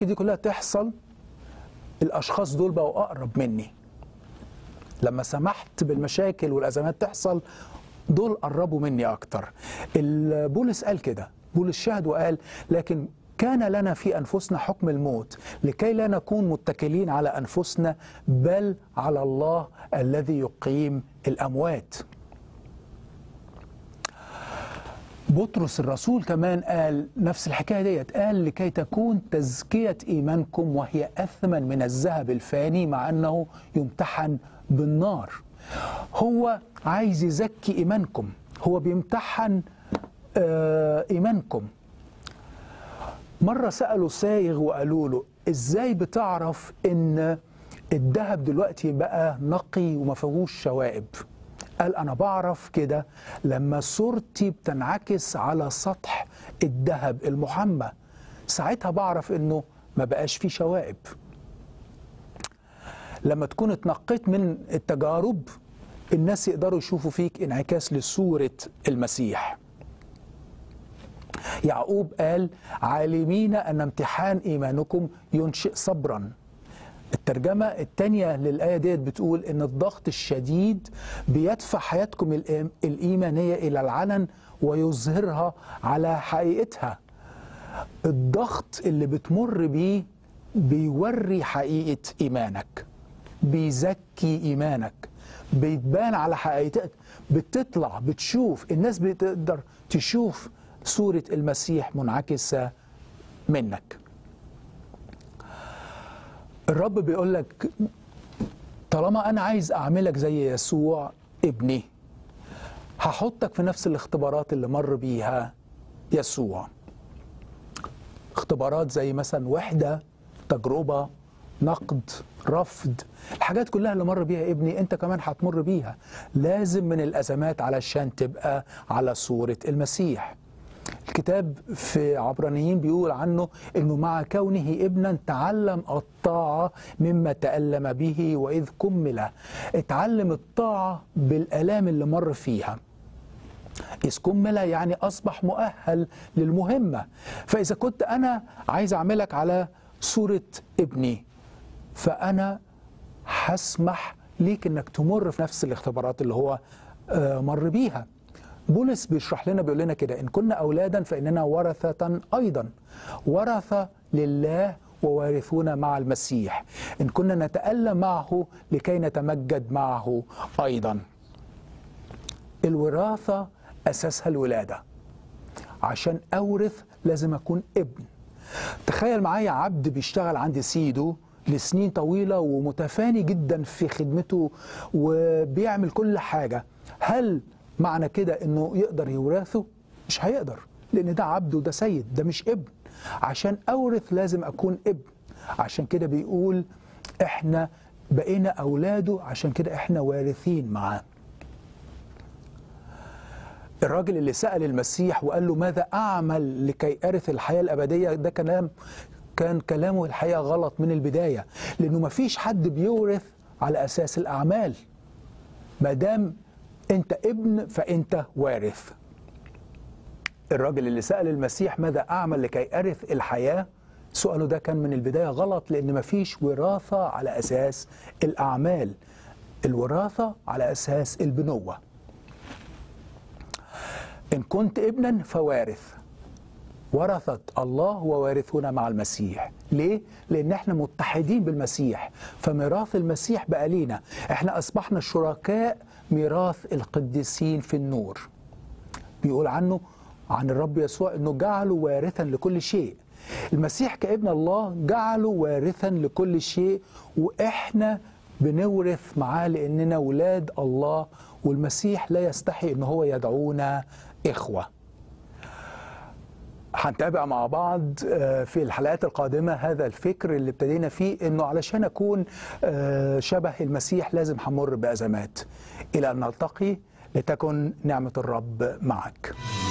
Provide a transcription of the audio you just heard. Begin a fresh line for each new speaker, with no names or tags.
دي كلها تحصل الاشخاص دول بقوا اقرب مني لما سمحت بالمشاكل والازمات تحصل دول قربوا مني اكتر ال- بولس قال كده بولس شهد وقال لكن كان لنا في انفسنا حكم الموت لكي لا نكون متكلين على انفسنا بل على الله الذي يقيم الاموات بطرس الرسول كمان قال نفس الحكايه ديت قال لكي تكون تزكيه ايمانكم وهي اثمن من الذهب الفاني مع انه يمتحن بالنار هو عايز يزكي ايمانكم هو بيمتحن آه، ايمانكم مره سالوا سايغ وقالوا له ازاي بتعرف ان الذهب دلوقتي بقى نقي وما فيهوش شوائب قال انا بعرف كده لما صورتي بتنعكس على سطح الذهب المحمى ساعتها بعرف انه ما بقاش فيه شوائب لما تكون اتنقيت من التجارب الناس يقدروا يشوفوا فيك انعكاس لصورة المسيح يعقوب قال عالمين أن امتحان إيمانكم ينشئ صبرا الترجمة الثانية للآية ديت بتقول إن الضغط الشديد بيدفع حياتكم الإيم- الإيمانية إلى العلن ويظهرها على حقيقتها الضغط اللي بتمر بيه بيوري حقيقة إيمانك بيزكي إيمانك بيتبان على حقيقتك بتطلع بتشوف الناس بتقدر تشوف صورة المسيح منعكسة منك الرب بيقول لك طالما أنا عايز أعملك زي يسوع ابني هحطك في نفس الاختبارات اللي مر بيها يسوع اختبارات زي مثلا وحدة تجربة نقد رفض الحاجات كلها اللي مر بيها ابني انت كمان هتمر بيها لازم من الازمات علشان تبقى على صورة المسيح الكتاب في عبرانيين بيقول عنه انه مع كونه ابنا تعلم الطاعة مما تألم به واذ كمل اتعلم الطاعة بالالام اللي مر فيها إذ كمل يعني أصبح مؤهل للمهمة فإذا كنت أنا عايز أعملك على صورة ابني فأنا هسمح ليك إنك تمر في نفس الاختبارات اللي هو آه، مر بيها بولس بيشرح لنا بيقول لنا كده إن كنا أولادا فإننا ورثة أيضا ورثة لله ووارثون مع المسيح إن كنا نتألم معه لكي نتمجد معه أيضا الوراثة أساسها الولادة عشان أورث لازم أكون ابن تخيل معايا عبد بيشتغل عند سيده لسنين طويلة ومتفاني جدا في خدمته وبيعمل كل حاجة هل معنى كده انه يقدر يورثه؟ مش هيقدر لان ده عبد وده سيد ده مش ابن عشان اورث لازم اكون ابن عشان كده بيقول احنا بقينا اولاده عشان كده احنا وارثين معاه الراجل اللي سأل المسيح وقال له ماذا أعمل لكي أرث الحياة الأبدية ده كلام كان كلامه الحقيقة غلط من البداية لأنه ما فيش حد بيورث على أساس الأعمال ما دام أنت ابن فأنت وارث الراجل اللي سأل المسيح ماذا أعمل لكي أرث الحياة سؤاله ده كان من البداية غلط لأن ما فيش وراثة على أساس الأعمال الوراثة على أساس البنوة إن كنت ابنا فوارث ورثة الله ووارثون مع المسيح ليه؟ لأن احنا متحدين بالمسيح فميراث المسيح بقى لينا احنا أصبحنا شركاء ميراث القديسين في النور بيقول عنه عن الرب يسوع انه جعله وارثا لكل شيء المسيح كابن الله جعله وارثا لكل شيء واحنا بنورث معاه لاننا ولاد الله والمسيح لا يستحي ان هو يدعونا اخوه هنتابع مع بعض آه، في الحلقات القادمة هذا الفكر اللي ابتدينا فيه انه علشان اكون آه، شبه المسيح لازم همر بأزمات إلى أن نلتقي لتكن نعمة الرب معك